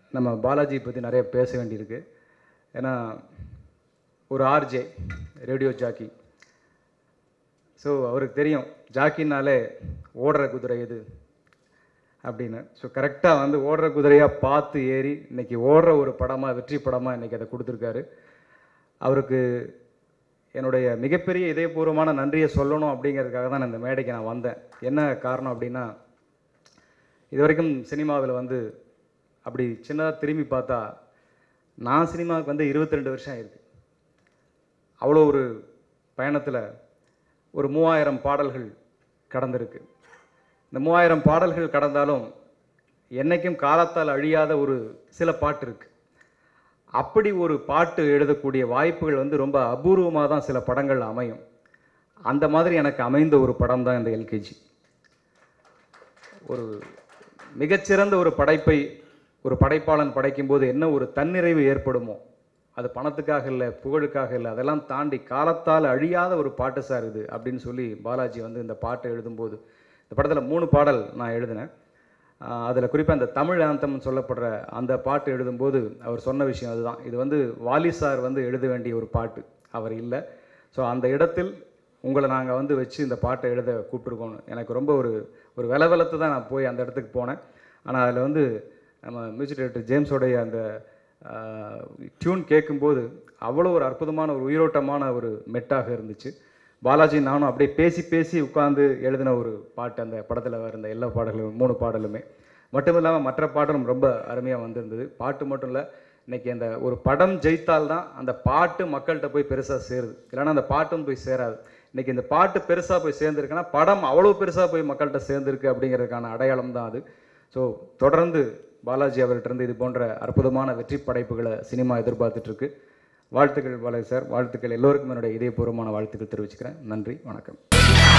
நம்ம பாலாஜி பற்றி நிறைய பேச வேண்டியிருக்கு ஏன்னா ஒரு ஆர்ஜே ரேடியோ ஜாக்கி ஸோ அவருக்கு தெரியும் ஜாக்கினாலே ஓடுற குதிரை எது அப்படின்னு ஸோ கரெக்டாக வந்து ஓடுற குதிரையாக பார்த்து ஏறி இன்னைக்கு ஓடுற ஒரு படமாக வெற்றி படமாக இன்னைக்கு அதை கொடுத்துருக்காரு அவருக்கு என்னுடைய மிகப்பெரிய இதயபூர்வமான நன்றியை சொல்லணும் அப்படிங்கிறதுக்காக தான் நான் இந்த மேடைக்கு நான் வந்தேன் என்ன காரணம் அப்படின்னா இது வரைக்கும் சினிமாவில் வந்து அப்படி சின்னதாக திரும்பி பார்த்தா நான் சினிமாவுக்கு வந்து 22 வருஷம் ஆயிருக்கு அவ்வளோ ஒரு பயணத்தில் ஒரு மூவாயிரம் பாடல்கள் கடந்திருக்கு இந்த மூவாயிரம் பாடல்கள் கடந்தாலும் என்னைக்கும் காலத்தால் அழியாத ஒரு சில பாட்டு இருக்கு அப்படி ஒரு பாட்டு எழுதக்கூடிய வாய்ப்புகள் வந்து ரொம்ப அபூர்வமாக தான் சில படங்கள் அமையும் அந்த மாதிரி எனக்கு அமைந்த ஒரு படம் தான் இந்த எல்கேஜி ஒரு மிகச்சிறந்த ஒரு படைப்பை ஒரு படைப்பாளன் படைக்கும்போது என்ன ஒரு தன்னிறைவு ஏற்படுமோ அது பணத்துக்காக இல்லை புகழுக்காக இல்லை அதெல்லாம் தாண்டி காலத்தால் அழியாத ஒரு பாட்டு சார் இது அப்படின்னு சொல்லி பாலாஜி வந்து இந்த பாட்டை எழுதும்போது இந்த படத்தில் மூணு பாடல் நான் எழுதினேன் அதில் குறிப்பாக அந்த தமிழ் ஆந்தம்னு சொல்லப்படுற அந்த பாட்டு எழுதும்போது அவர் சொன்ன விஷயம் அதுதான் இது வந்து வாலி சார் வந்து எழுத வேண்டிய ஒரு பாட்டு அவர் இல்லை ஸோ அந்த இடத்தில் உங்களை நாங்கள் வந்து வச்சு இந்த பாட்டை எழுத கூப்பிட்ருக்கோன்னு எனக்கு ரொம்ப ஒரு ஒரு வெலவெலத்து தான் நான் போய் அந்த இடத்துக்கு போனேன் ஆனால் அதில் வந்து நம்ம மியூசிக் டைரக்டர் ஜேம்ஸோடைய அந்த டியூன் கேட்கும்போது அவ்வளோ ஒரு அற்புதமான ஒரு உயிரோட்டமான ஒரு மெட்டாக இருந்துச்சு பாலாஜி நானும் அப்படியே பேசி பேசி உட்காந்து எழுதின ஒரு பாட்டு அந்த படத்தில் வர இந்த எல்லா பாடல்களும் மூணு பாடலுமே மட்டும் இல்லாமல் மற்ற பாடலும் ரொம்ப அருமையாக வந்திருந்தது பாட்டு மட்டும் இல்லை இன்னைக்கு அந்த ஒரு படம் ஜெயித்தால் தான் அந்த பாட்டு மக்கள்கிட்ட போய் பெருசாக சேருது இல்லைன்னா அந்த பாட்டும் போய் சேராது இன்னைக்கு இந்த பாட்டு பெருசாக போய் சேர்ந்துருக்குன்னா படம் அவ்வளோ பெருசாக போய் மக்கள்கிட்ட சேர்ந்துருக்கு அப்படிங்கிறதுக்கான அடையாளம் தான் அது ஸோ தொடர்ந்து பாலாஜி அவர்கிட்ட இருந்து இது போன்ற அற்புதமான வெற்றி படைப்புகளை சினிமா எதிர்பார்த்துட்டு இருக்கு வாழ்த்துக்கள் பாலாஜி சார் வாழ்த்துக்கள் எல்லோருக்கும் என்னுடைய இதயபூர்வமான வாழ்த்துக்கள் தெரிவிச்சுக்கிறேன் நன்றி வணக்கம்